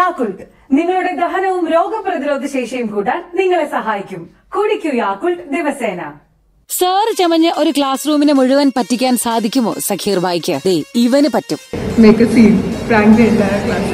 യാക്കുൾട്ട് നിങ്ങളുടെ ദഹനവും രോഗപ്രതിരോധ ശേഷിയും കൂട്ടാൻ നിങ്ങളെ സഹായിക്കും കുടിക്കൂ യാക്കുൾട്ട് ദിവസേന സാറ് ചമഞ്ഞ് ഒരു ക്ലാസ് റൂമിനെ മുഴുവൻ പറ്റിക്കാൻ സാധിക്കുമോ സഖീർ ഭായിക്ക് ദേ ഇവന് പറ്റും make a scene, prank the entire class.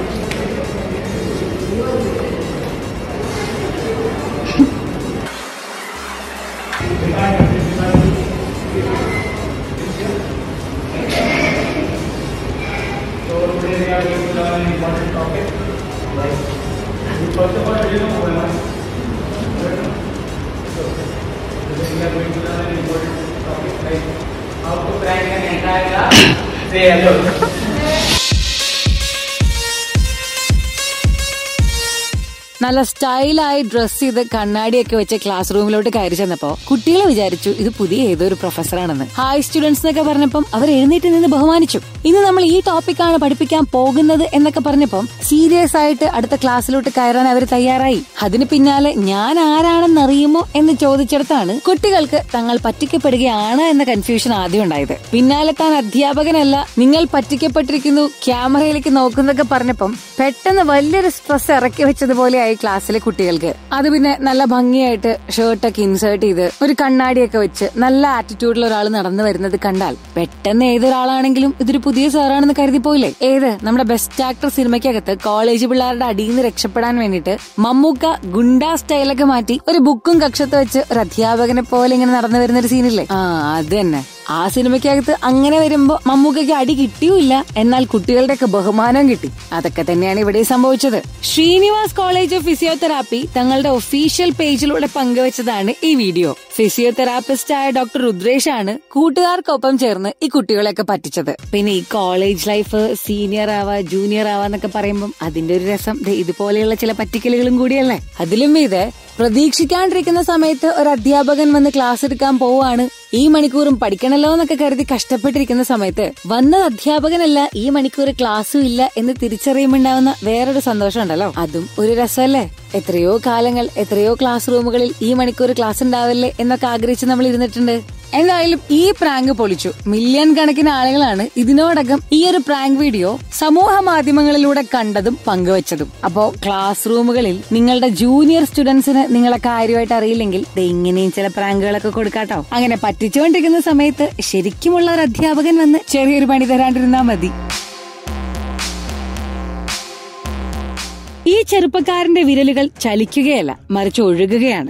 നല്ല സ്റ്റൈലായി ഡ്രസ് ചെയ്ത് കണ്ണാടിയൊക്കെ വെച്ച് ക്ലാസ് റൂമിലോട്ട് കയറി ചെന്നപ്പോ കുട്ടികൾ വിചാരിച്ചു ഇത് പുതിയ ഏതോ ഒരു പ്രൊഫസറാണെന്ന് ഹായ് സ്റ്റുഡൻസ് എന്നൊക്കെ പറഞ്ഞപ്പം അവർ എഴുന്നേറ്റ് നിന്ന് ബഹുമാനിച്ചു ഇന്ന് നമ്മൾ ഈ ടോപ്പിക്കാണ് പഠിപ്പിക്കാൻ പോകുന്നത് എന്നൊക്കെ പറഞ്ഞപ്പം സീരിയസ് ആയിട്ട് അടുത്ത ക്ലാസ്സിലോട്ട് കയറാൻ അവർ തയ്യാറായി അതിന് പിന്നാലെ ഞാൻ ആരാണെന്ന് അറിയുമോ എന്ന് ചോദിച്ചിടത്താണ് കുട്ടികൾക്ക് തങ്ങൾ പറ്റിക്കപ്പെടുകയാണ് എന്ന കൺഫ്യൂഷൻ ആദ്യം ഉണ്ടായത് പിന്നാലെ താൻ അധ്യാപകനല്ല നിങ്ങൾ പറ്റിക്കപ്പെട്ടിരിക്കുന്നു ക്യാമറയിലേക്ക് നോക്കുന്നൊക്കെ പറഞ്ഞപ്പം പെട്ടെന്ന് വലിയൊരു സ്ട്രെസ് ഇറക്കി വെച്ചതുപോലെയായി ക്ലാസ്സിലെ കുട്ടികൾക്ക് അത് പിന്നെ നല്ല ഭംഗിയായിട്ട് ഷർട്ടൊക്കെ ഇൻസേർട്ട് ചെയ്ത് ഒരു കണ്ണാടിയൊക്കെ വെച്ച് നല്ല ആറ്റിറ്റ്യൂഡിൽ ഒരാൾ നടന്നു വരുന്നത് കണ്ടാൽ പെട്ടെന്ന് ഏതൊരാളാണെങ്കിലും ഇതൊരു പുതിയ സാറാണെന്ന് കരുതിപ്പോയില്ലേ ഏത് നമ്മുടെ ബെസ്റ്റ് ആക്ടർ സിനിമയ്ക്കകത്ത് കോളേജ് പിള്ളേരുടെ അടിയിൽ നിന്ന് രക്ഷപ്പെടാൻ വേണ്ടിയിട്ട് മമ്മൂക്ക ഗുണ്ടാ സ്റ്റൈലൊക്കെ മാറ്റി ഒരു ബുക്കും കക്ഷത്ത് വെച്ച് ഒരു അധ്യാപകനെ പോലെ ഇങ്ങനെ നടന്നു വരുന്ന ഒരു സീനില്ലേ ആ അത് തന്നെ ആ സിനിമയ്ക്കകത്ത് അങ്ങനെ വരുമ്പോ മമ്മൂക്കയ്ക്ക് അടി കിട്ടിയുമില്ല എന്നാൽ കുട്ടികളുടെയൊക്കെ ബഹുമാനം കിട്ടി അതൊക്കെ തന്നെയാണ് ഇവിടെ സംഭവിച്ചത് ശ്രീനിവാസ് കോളേജ് ഓഫ് ഫിസിയോതെറാപ്പി തങ്ങളുടെ ഒഫീഷ്യൽ പേജിലൂടെ പങ്കുവച്ചതാണ് ഈ വീഡിയോ ഫിസിയോതെറാപ്പിസ്റ്റ് ആയ ഡോക്ടർ രുദ്രേഷ് ആണ് കൂട്ടുകാർക്കൊപ്പം ചേർന്ന് ഈ കുട്ടികളെയൊക്കെ പറ്റിച്ചത് പിന്നെ ഈ കോളേജ് ലൈഫ് സീനിയർ ആവാ ജൂനിയർ ആവാന്നൊക്കെ പറയുമ്പോൾ അതിന്റെ ഒരു രസം ദേ ഇതുപോലെയുള്ള ചില പറ്റിക്കലുകളും കൂടിയല്ലേ അതിലും ഇത് പ്രതീക്ഷിക്കാണ്ടിരിക്കുന്ന സമയത്ത് ഒരു അധ്യാപകൻ വന്ന് ക്ലാസ് എടുക്കാൻ പോവാണ് ഈ മണിക്കൂറും പഠിക്കണല്ലോ എന്നൊക്കെ കരുതി കഷ്ടപ്പെട്ടിരിക്കുന്ന സമയത്ത് വന്നത് അധ്യാപകനല്ല ഈ മണിക്കൂർ ക്ലാസ്സും ഇല്ല എന്ന് തിരിച്ചറിയുമ്പോണ്ടാവുന്ന വേറൊരു സന്തോഷം ഉണ്ടല്ലോ അതും ഒരു രസമല്ലേ എത്രയോ കാലങ്ങൾ എത്രയോ ക്ലാസ് റൂമുകളിൽ ഈ മണിക്കൂർ ക്ലാസ് ഉണ്ടാവില്ലേ എന്നൊക്കെ ആഗ്രഹിച്ച് നമ്മൾ ഇരുന്നിട്ടുണ്ട് എന്തായാലും ഈ പ്രാങ്ക് പൊളിച്ചു മില്യൺ കണക്കിന് ആളുകളാണ് ഇതിനോടകം ഈ ഒരു പ്രാങ്ക് വീഡിയോ സമൂഹ മാധ്യമങ്ങളിലൂടെ കണ്ടതും പങ്കുവച്ചതും അപ്പോ ക്ലാസ് റൂമുകളിൽ നിങ്ങളുടെ ജൂനിയർ സ്റ്റുഡൻസിന് നിങ്ങളെ കാര്യമായിട്ട് അറിയില്ലെങ്കിൽ ദേ ഇങ്ങനെയും ചില പ്രാങ്കുകളൊക്കെ കൊടുക്കാട്ടോ അങ്ങനെ പറ്റിച്ചുകൊണ്ടിരിക്കുന്ന സമയത്ത് ശരിക്കുമുള്ള ഒരു അധ്യാപകൻ വന്ന് ചെറിയൊരു പണി തരാണ്ടിരുന്നാ മതി ഈ ചെറുപ്പക്കാരന്റെ വിരലുകൾ ചലിക്കുകയല്ല മറിച്ച് ഒഴുകുകയാണ്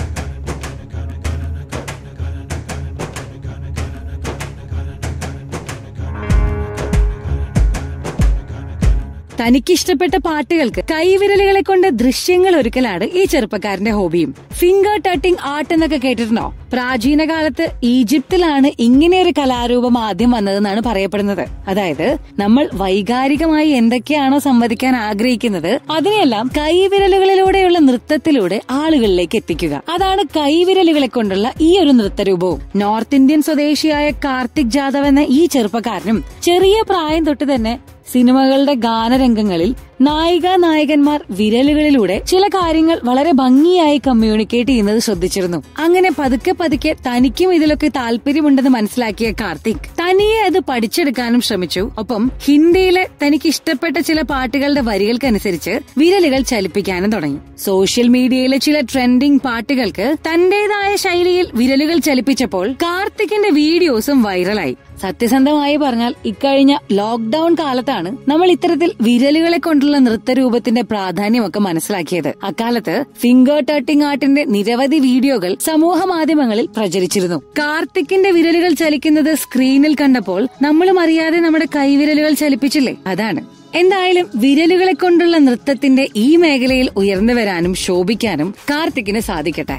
തനിക്കിഷ്ടപ്പെട്ട പാട്ടുകൾക്ക് കൈവിരലുകളെ കൊണ്ട് ദൃശ്യങ്ങൾ ഒരുക്കലാണ് ഈ ചെറുപ്പക്കാരന്റെ ഹോബിയും ഫിംഗർ ടട്ടിംഗ് ആർട്ട് എന്നൊക്കെ കേട്ടിട്ടുണ്ടോ പ്രാചീന കാലത്ത് ഈജിപ്തിലാണ് ഇങ്ങനെയൊരു കലാരൂപം ആദ്യം വന്നതെന്നാണ് പറയപ്പെടുന്നത് അതായത് നമ്മൾ വൈകാരികമായി എന്തൊക്കെയാണോ സംവദിക്കാൻ ആഗ്രഹിക്കുന്നത് അതിനെല്ലാം കൈവിരലുകളിലൂടെയുള്ള നൃത്തത്തിലൂടെ ആളുകളിലേക്ക് എത്തിക്കുക അതാണ് കൈവിരലുകളെ കൊണ്ടുള്ള ഈ ഒരു നൃത്തരൂപവും നോർത്ത് ഇന്ത്യൻ സ്വദേശിയായ കാർത്തിക് ജാദവ് എന്ന ഈ ചെറുപ്പക്കാരനും ചെറിയ പ്രായം തൊട്ട് തന്നെ സിനിമകളുടെ ഗാനരംഗങ്ങളിൽ നായിക നായകന്മാർ വിരലുകളിലൂടെ ചില കാര്യങ്ങൾ വളരെ ഭംഗിയായി കമ്മ്യൂണിക്കേറ്റ് ചെയ്യുന്നത് ശ്രദ്ധിച്ചിരുന്നു അങ്ങനെ പതുക്കെ പതുക്കെ തനിക്കും ഇതിലൊക്കെ താല്പര്യമുണ്ടെന്ന് മനസ്സിലാക്കിയ കാർത്തിക് തനിയെ അത് പഠിച്ചെടുക്കാനും ശ്രമിച്ചു ഒപ്പം ഹിന്ദിയിലെ തനിക്ക് ഇഷ്ടപ്പെട്ട ചില പാട്ടുകളുടെ വരികൾക്കനുസരിച്ച് വിരലുകൾ ചലിപ്പിക്കാനും തുടങ്ങി സോഷ്യൽ മീഡിയയിലെ ചില ട്രെൻഡിംഗ് പാട്ടുകൾക്ക് തന്റേതായ ശൈലിയിൽ വിരലുകൾ ചലിപ്പിച്ചപ്പോൾ കാർത്തിക്കിന്റെ വീഡിയോസും വൈറലായി സത്യസന്ധമായി പറഞ്ഞാൽ ഇക്കഴിഞ്ഞ ലോക്ഡൌൺ കാലത്താണ് നമ്മൾ ഇത്തരത്തിൽ വിരലുകളെ കൊണ്ടുള്ള നൃത്തരൂപത്തിന്റെ പ്രാധാന്യമൊക്കെ മനസ്സിലാക്കിയത് അക്കാലത്ത് ഫിംഗർ ടർട്ടിംഗ് ആർട്ടിന്റെ നിരവധി വീഡിയോകൾ സമൂഹ മാധ്യമങ്ങളിൽ പ്രചരിച്ചിരുന്നു കാർത്തിക്കിന്റെ വിരലുകൾ ചലിക്കുന്നത് സ്ക്രീനിൽ കണ്ടപ്പോൾ നമ്മളും അറിയാതെ നമ്മുടെ കൈവിരലുകൾ ചലിപ്പിച്ചില്ലേ അതാണ് എന്തായാലും വിരലുകളെ കൊണ്ടുള്ള നൃത്തത്തിന്റെ ഈ മേഖലയിൽ ഉയർന്നു വരാനും ശോഭിക്കാനും കാർത്തിക്കിന് സാധിക്കട്ടെ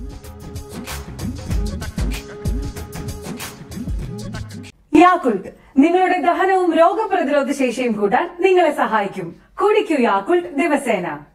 യാക്കുൾട്ട് നിങ്ങളുടെ ദഹനവും രോഗപ്രതിരോധ ശേഷിയും കൂട്ടാൻ നിങ്ങളെ സഹായിക്കും കുടിക്കൂ യാക്കുൾട്ട് ദിവസേന